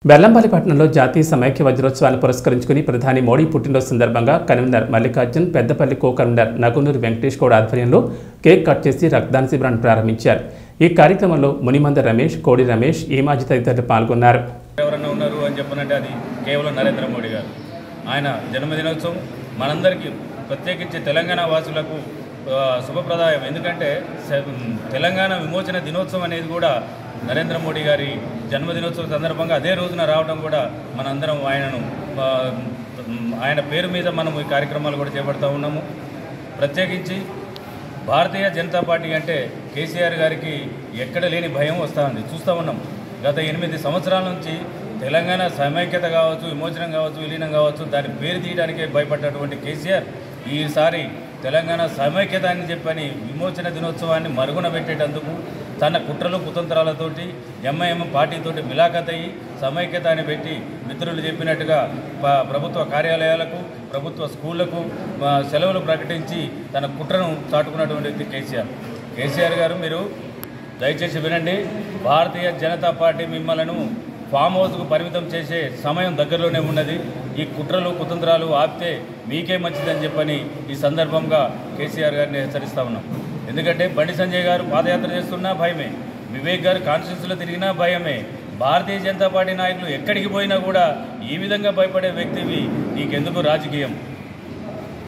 బెల్లంపల్లి పట్టణంలో జాతీయ సమైక్య వజ్రోత్సవాన్ని పురస్కరించుకుని ప్రధాని మోడీ పుట్టినరోజు సందర్భంగా convener Mallikarjun Peddapalli co convener Nagunuri Venkatesh Goud ఆధ్వర్యంలో కేక్ కట్ చేసి రక్తదాన శిబిరాన్ని ప్రారంభించారు ఈ కార్యక్రమంలో మునిమంద రమేష్ కోడి రమేష్ ఈమాజీ తదితరులు పాల్గొన్నారు ఎవరన్నా ఉన్నారు అని చెప్పనంటే అది కేవలం నరేంద్ర మోడీ గారు ఆయన జన్మదినోత్సవం మనందరికీ ప్రత్యేకించి తెలంగాణ వాసులకు ఆ, శుభప్రదాయం ఎందుకంటే స- తెలంగాణ విమోచన దినోత్సవం అనేది కూడా నరేంద్ర మోడీ గారి జన్మదినోత్సవం సందర్భంగా అదే రోజున రావడం కూడా మనందరం ఆయనను ఆ, ఆయన పేరు మీద మనం ఈ కార్యక్రమాలు కూడా చేపడతా ఉన్నాము ప్రత్యేకించి భారతీయ జనతా పార్టీ అంటే కేసీఆర్ గారికి ఎక్కడ లేని భయం వస్తూ ఉంది చూస్తూ ఉన్నాం గత ఎనిమిది సంవత్సరాల నుంచి తెలంగాణ సమైక్యత కావచ్చు విమోచనం కావచ్చు విలీనం కావచ్చు దాని పేరు తీయడానికే భయపడ్డటువంటి కేసీఆర్ ఈసారి తెలంగాణ సమైక్యత అని చెప్పని విమోచన దినోత్సవాన్ని మరుగున పెట్టేటందుకు తన కుట్రలు కుతంత్రాలతోటి ఎంఐఎం పార్టీతోటి మిలాఖత్ అయ్యి సమైక్యత అని పెట్టి మిత్రులు చెప్పినట్టుగా ప- ప్రభుత్వ కార్యాలయాలకు ప్రభుత్వ స్కూళ్లకు ఆ, సెలవులు ప్రకటించి తన కుట్రను చాటుకున్నటువంటి వ్యక్తి కేసీఆర్ కేసీఆర్ గారు మీరు దయచేసి వినండి భారతీయ జనతా పార్టీ మిమ్మలను ఫామ్ హౌస్కు పరిమితం చేసే సమయం దగ్గరలోనే ఉన్నది ఈ కుట్రలు కుతంత్రాలు ఆపితే మీకే మంచిదని చెప్పని ఈ సందర్భంగా కేసీఆర్ గారిని హెచ్చరిస్తా ఉన్నాం ఎందుకంటే బండి సంజయ్ గారు పాదయాత్ర చేస్తున్నా భయమే వివేక్ గారు కాన్స్టిట్యూన్సీలో తిరిగినా భయమే భారతీయ జనతా పార్టీ నాయకులు ఎక్కడికి పోయినా కూడా ఈ విధంగా భయపడే వ్యక్తివి నీకెందుకు రాజకీయం